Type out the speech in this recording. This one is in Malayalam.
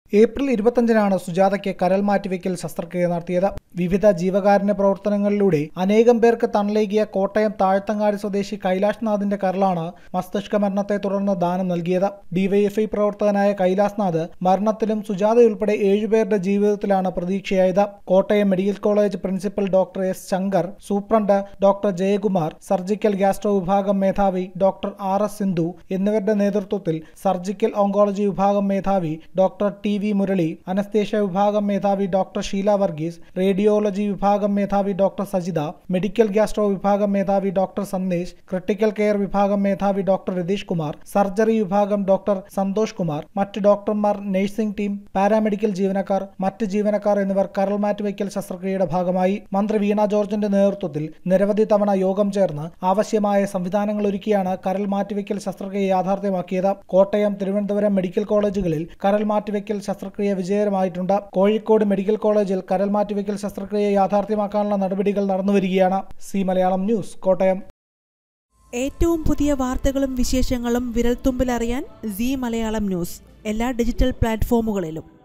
ഏപ്രിൽ ഇരുപത്തഞ്ചിനാണ് സുജാതയ്ക്ക് കരൾ മാറ്റിവെക്കൽ ശസ്ത്രക്രിയ നടത്തിയത് വിവിധ ജീവകാരുണ്യ പ്രവർത്തനങ്ങളിലൂടെ അനേകം പേർക്ക് തണലേകിയ കോട്ടയം താഴ്ത്തങ്ങാടി സ്വദേശി കൈലാഷ് നാഥിന്റെ കരളാണ് മസ്തിഷ്ക മരണത്തെ തുടർന്ന് ദാനം നൽകിയത് ഡിവൈഎഫ്ഐ പ്രവർത്തകനായ കൈലാസ് നാഥ് മരണത്തിലും സുജാതയുൾപ്പെടെ ഏഴുപേരുടെ ജീവിതത്തിലാണ് പ്രതീക്ഷയായത് Kottayam medical college principal doctor S Shankar superintendent doctor Jayakumar surgical gastro വിഭാഗം മേധാവി ഡോക്ടർ ആർ എസ് സിന്ധു എന്നിവരുടെ നേതൃത്വത്തിൽ സർജിക്കൽ ഓങ്കോളജി വിഭാഗം മേധാവി doctor T V Murali anaesthesia വിഭാഗം മേധാവി ഡോക്ടർ ഷീല വർഗീസ് റേഡിയോളജി വിഭാഗം മേധാവി ഡോക്ടർ സജിത മെഡിക്കൽ ഗ്യാസ്ട്രോ വിഭാഗം മേധാവി ഡോക്ടർ സന്ദേശ് ക്രിട്ടിക്കൽ കെയർ വിഭാഗം മേധാവി ഡോക്ടർ രതീഷ് കുമാർ സർജറി വിഭാഗം ഡോക്ടർ സന്തോഷ് കുമാർ മറ്റ് ഡോക്ടർമാർ നഴ്സിംഗ് ടീം പാരാമെഡിക്കൽ ജീവനക്കാർ മറ്റ് ജീവനക്കാർ എന്നിവർ കരൾ മാറ്റിവെക്കൽ ശസ്ത്രക്രിയയുടെ ഭാഗമായി മന്ത്രി വീണ ജോർജിന്റെ നേതൃത്വത്തിൽ നിരവധി തവണ യോഗം ചേർന്ന് ആവശ്യമായ സംവിധാനങ്ങൾ ഒരുക്കിയാണ് കരൾ മാറ്റിവെക്കൽ ശസ്ത്രക്രിയ യാഥാർത്ഥ്യമാക്കിയത് കോട്ടയം തിരുവനന്തപുരം മെഡിക്കൽ കോളേജുകളിൽ കരൾ മാറ്റിവെക്കൽ ശസ്ത്രക്രിയ വിജയകരമായിട്ടുണ്ട് കോഴിക്കോട് മെഡിക്കൽ കോളേജിൽ കരൾ മാറ്റിവെക്കൽ ശസ്ത്രക്രിയ യാഥാർത്ഥ്യമാക്കാനുള്ള നടപടികൾ നടന്നുവരികയാണ് സി മലയാളം ന്യൂസ് കോട്ടയം ഏറ്റവും പുതിയ വാർത്തകളും വിശേഷങ്ങളും വിരൽത്തുമ്പിലറിയാൻ സി മലയാളം ന്യൂസ് എല്ലാ ഡിജിറ്റൽ പ്ലാറ്റ്ഫോമുകളിലും